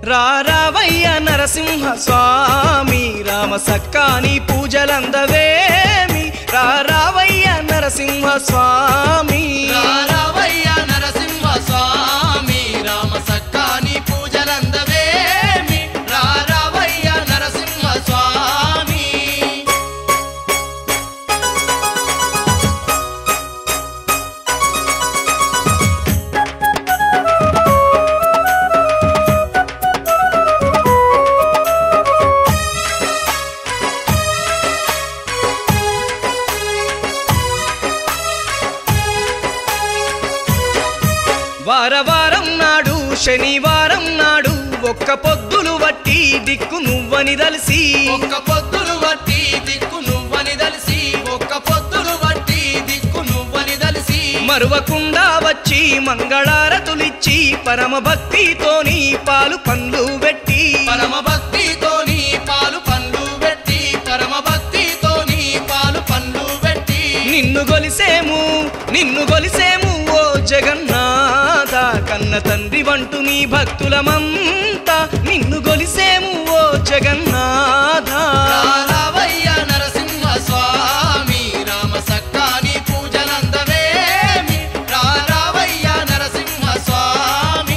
రారావయ్య నరసింహ స్వామి రామ సక్కాని పూజలందవేమి రారావయ్య నరసింహ స్వామి రారవయ్య నరసింహ స్వామి రామ సక్కాని పూజలందవేమి రారవయ్య నరసింహ స్వామి వారవారం నాడు శనివారం నాడు ఒక్క పొద్దులు వట్టి దిక్కు నువ్వని దలిసి ఒక్క పొద్దులు వట్టి దిక్కు నువ్వని దలిసి ఒక్క పొద్దులు వట్టి దిక్కు నువ్వని దలిసి మరువకుండా వచ్చి మంగళారతులిచ్చి పరమ భక్తితోని పాలు పండ్లు పెట్టి పరమ భక్తితోని పాలు పండ్లు పెట్టి పరమ భక్తితోని పాలు పండ్లు పెట్టి నిన్ను గొలిసేము నిన్ను గొలిసేము ఓ జగన్నాథ కన్న తండ్రి వంటు నీ భక్తులమంతా నిన్ను గొలిసేము ఓ జగన్నాథ రారవయ్య నరసింహ స్వామి రామ సక్కాని పూజలందవేమి రారవయ్య నరసింహ స్వామి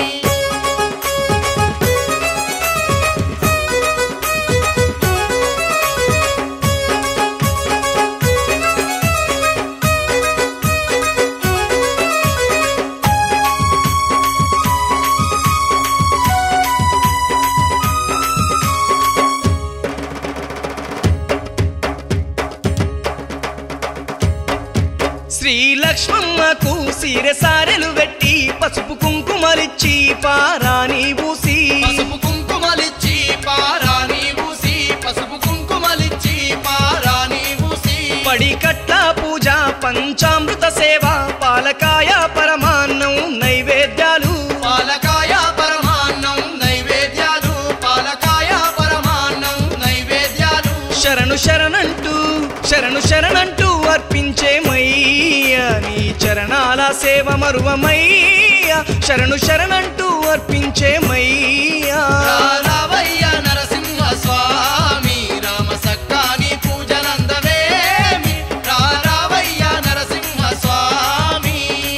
శ్రీ లక్ష్మమ్మకు సీరె సారెలు పెట్టి పసుపు కుంకుమలిచ్చి పారాని పూసి పసుపు కుంకుమలిచ్చి పారాని ఊసి పసుపు కుంకుమలిచ్చి పారాని ఊసి పడి కట్ల పూజ పంచామృత సేవ పాలకాయ పరమాన్నం నైవేద్యాలు పాలకాయ పరమాన్నం నైవేద్యాలు పాలకాయ పరమాన్నం నైవేద్యాలు శరణు శరణంటూ శరణు శరణంటూ అర్పించేమయ్యా నీ చరణాల సేవ మరువమయ్యా శరణు శరణంటూ అర్పించేమయ్యా రారవయ్య నరసింహ స్వామి రామ సక్కాని పూజలందవేమి రారవయ్య నరసింహ స్వామి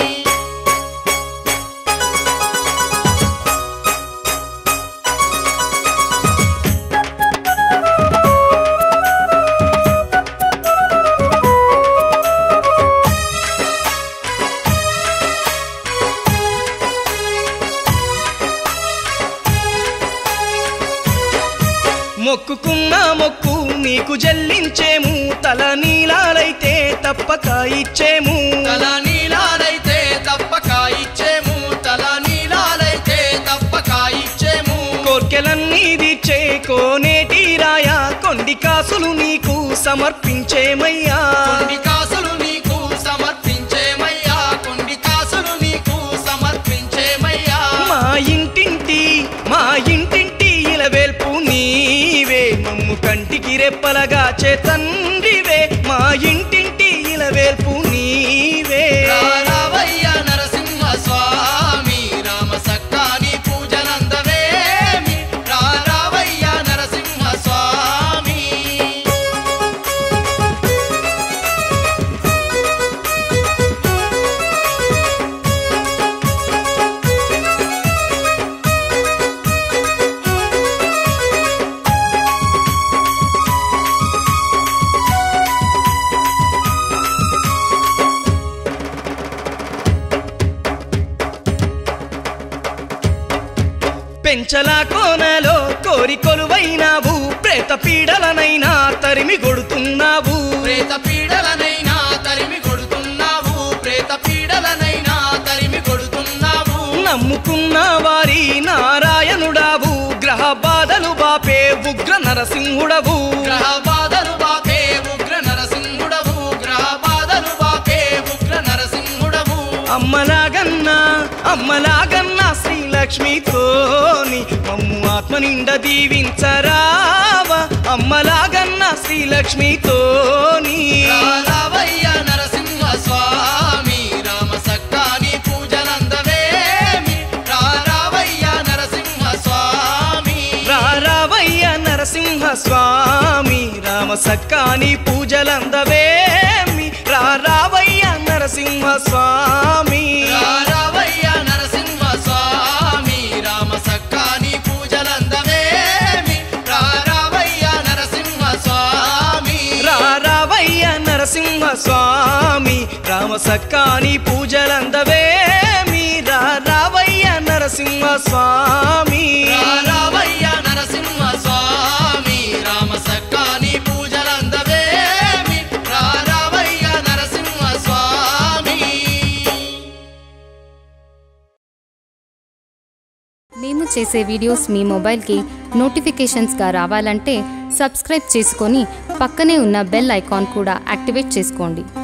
మొక్కుకున్న మొక్కు నీకు జల్లించేము తల నీలాలైతే తప్పక ఇచ్చేము తల నీలాలైతే తప్పక ఇచ్చేము తల నీలాలైతే తప్పక ఇచ్చేము కోర్కెలన్నీ తీర్చే కోనేటి రాయ కొండి కాసులు నీకు సమర్పించేమయ్యా కొండి కాసులు నీకు సమర్పించేమయ్యా కొండి కాసులు నీకు సమర్పించేమయ్యా మా ఇంటింటి మా ఇంటింటి ఇలవేల్పు నీవే మమ్ము కంటికి రెప్పలగా చేతండ్రివే మా ఇంటింటి ఇలవేల్పు నీవే రారవయ్య నరసింహ స్వామి రామ సక్కాని పూజనందవేమి రారవయ్య నరసింహ స్వామి పెంచల కోనలో కోరి కొలువైనావు ప్రేత పీడలనైనా తరిమి కొడుతున్నావు ప్రేత పీడలనైనా తరిమి కొడుతున్నావు ప్రేత పీడలనైనా తరిమి కొడుతున్నావు నమ్ముకున్న వారి నారాయణుడావు గ్రహ బాధలు బాపే ఉగ్ర నరసింహుడవు గ్రహ బాధలు బాపే ఉగ్ర నరసింహుడవు గ్రహ బాధలు బాపే ఉగ్ర నరసింహుడవు అమ్మలాగన్నా అమ్మలాగన్నా శ్రీలక్ష్మితోని మమ్ము ఆత్మ నిండ దీవించరావా అమ్మలాగన్నా శ్రీలక్ష్మితోని రారవయ్య నరసింహ స్వామి రామ సక్కాని పూజనందవేమి రారవయ్య నరసింహ స్వామి సక్కాని పూజలందవేమి రా రావయ్య నరసింహ స్వామి రావయ్య నరసింహ స్వామి రామ సక్కాని పూజలందవేమి రావయ్య నరసింహ స్వామి రా రావయ్య నరసింహ స్వామి రామ సక్కాని పూజలందవేమి రా రావయ్య నరసింహ స్వామి రావయ్య నరసింహ స్వామి రామ సక్కాని పూజలందవేమి రావయ్య నరసింహ స్వామి మేము చేసే వీడియోస్ మీ మొబైల్కి నోటిఫికేషన్స్గా రావాలంటే సబ్స్క్రైబ్ చేసుకొని పక్కనే ఉన్న బెల్ ఐకాన్ కూడా యాక్టివేట్ చేసుకోండి